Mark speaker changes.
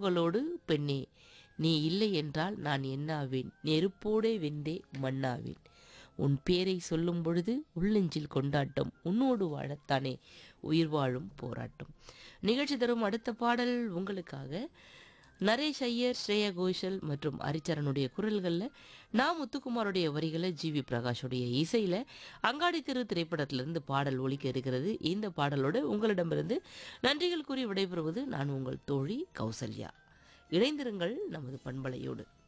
Speaker 1: கனவுகளோடு பெண்ணே நீ இல்லை என்றால் நான் என்னாவேன் நெருப்போடே வெந்தே மண்ணாவேன் உன் பேரை சொல்லும் பொழுது உள்ளெஞ்சில் கொண்டாட்டம் உன்னோடு வாழத்தானே உயிர் வாழும் போராட்டம் நிகழ்ச்சி தரும் அடுத்த பாடல் உங்களுக்காக நரேஷ் ஐயர் ஸ்ரேயா கோஷல் மற்றும் ஹரிச்சரனுடைய குரல்களில் நா முத்துக்குமாருடைய வரிகளை ஜிவி பிரகாஷுடைய இசையில் அங்காடி திரு திரைப்படத்திலிருந்து பாடல் ஒலிக்க இருக்கிறது இந்த பாடலோடு உங்களிடமிருந்து நன்றிகள் கூறி விடைபெறுவது நான் உங்கள் தோழி கௌசல்யா இணைந்திருங்கள் நமது பண்பலையோடு